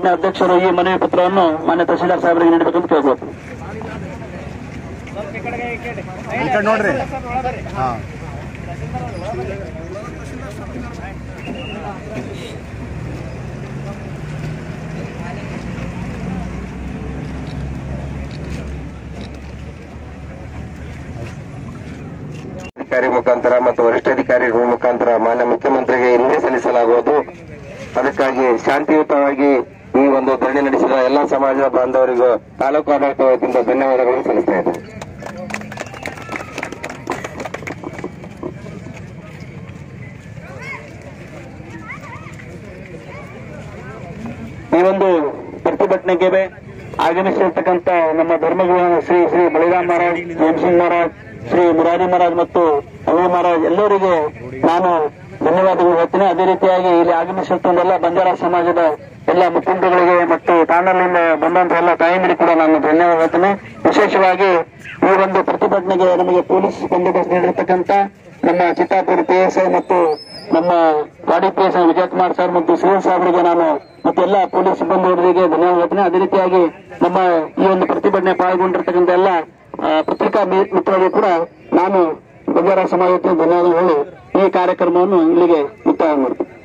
ಪ್ರತಿಭಟನೆ ಅಧ್ಯಕ್ಷರು ಈ ಮನವಿ ಪತ್ರವನ್ನು ಮಾನ್ಯ ತಹಶೀಲ್ದಾರ್ ಸಾಹೇಬರಿಗೆ ನೀಡಬೇಕಂತ ಕೇಳ್ಬೋದು ಈ ಕಡೆ ನೋಡ್ರಿ ಹಾ ಅಧಿಕಾರಿ ಮುಖಾಂತರ ಮತ್ತು ವರಿಷ್ಠಾಧಿಕಾರಿಗಳ ಮುಖಾಂತರ ಮಾನ್ಯ ಮುಖ್ಯಮಂತ್ರಿಗೆ ಇರುವೆ ಸಲ್ಲಿಸಲಾಗುವುದು ಅದಕ್ಕಾಗಿ ಶಾಂತಿಯುತವಾಗಿ ಈ ಒಂದು ಧರಣಿ ನಡೆಸಿದ ಎಲ್ಲಾ ಸಮಾಜದ ಬಾಂಧವರಿಗೂ ತಾಲೂಕು ಆಡಳಿತ ವತಿಯಿಂದ ಧನ್ಯವಾದಗಳನ್ನು ಸಲ್ಲಿಸ್ತಾ ಇದ್ದೇನೆ ಈ ಒಂದು ಪ್ರತಿಭಟನೆಗೆ ಆಗಮಿಸಿರ್ತಕ್ಕಂಥ ನಮ್ಮ ಧರ್ಮಗುರು ಶ್ರೀ ಶ್ರೀ ಬಳಿರಾಮ್ ಮಹಾರಾಜ್ ಸಿಂಗ್ ಮಹಾರಾಜ್ ಶ್ರೀ ಮುರಾರಿ ಮಹಾರಾಜ್ ಮತ್ತು ಅವಿ ಮಹಾರಾಜ್ ಎಲ್ಲರಿಗೂ ನಾನು ಧನ್ಯವಾದಗಳು ಹೇಳ್ತೀನಿ ಅದೇ ರೀತಿಯಾಗಿ ಇಲ್ಲಿ ಆಗಮಿಸಿರ್ತಂದೆಲ್ಲ ಬಂಜಾರ ಸಮಾಜದ ಎಲ್ಲ ಮುಖಂಡರುಗಳಿಗೆ ಮತ್ತು ತಾಂಡಲಿಂದ ಬಂದಂತ ಎಲ್ಲ ತಾಯಂದಿರಿಗೆ ಕೂಡ ನಾನು ಧನ್ಯವಾದ ಹೇಳ್ತೀನಿ ವಿಶೇಷವಾಗಿ ಈ ಒಂದು ಪ್ರತಿಭಟನೆಗೆ ನಮಗೆ ಪೊಲೀಸ್ ಬಂದೋಬಸ್ತ್ ನೀಡಿರ್ತಕ್ಕಂಥ ನಮ್ಮ ಚಿತ್ತಾಪುರ ಪಿಎಸ್ಐ ಮತ್ತು ನಮ್ಮ ಗಾಡಿ P S Vijay Kumar sir ಮತ್ತು ಸಿಎಂ ಸಾಹೇಬರಿಗೆ ನಾನು ಮತ್ತು ಎಲ್ಲ ಪೊಲೀಸ್ ಸಿಬ್ಬಂದಿಯವರಿಗೆ ಧನ್ಯವಾದ ಹೇಳ್ತೀನಿ ಅದೇ ರೀತಿಯಾಗಿ ನಮ್ಮ ಈ ಒಂದು ಪ್ರತಿಭಟನೆ ಪಾಲ್ಗೊಂಡಿರ್ತಕ್ಕಂಥ ಎಲ್ಲ ಆ, ಪತ್ರಿಕಾ ಮಿ- ಮಿತ್ರರಿಗೂ ಕೂಡ ನಾನು ಬಂಜಾರ ಸಮಾಜಕ್ಕೆ ಧನ್ಯವಾದ ಹೇಳಿ ಈ ಕಾರ್ಯಕ್ರಮವನ್ನು ಇಲ್ಲಿಗೆ ಮುಕ್ತಾಯ ಮಾಡ್ತೀನಿ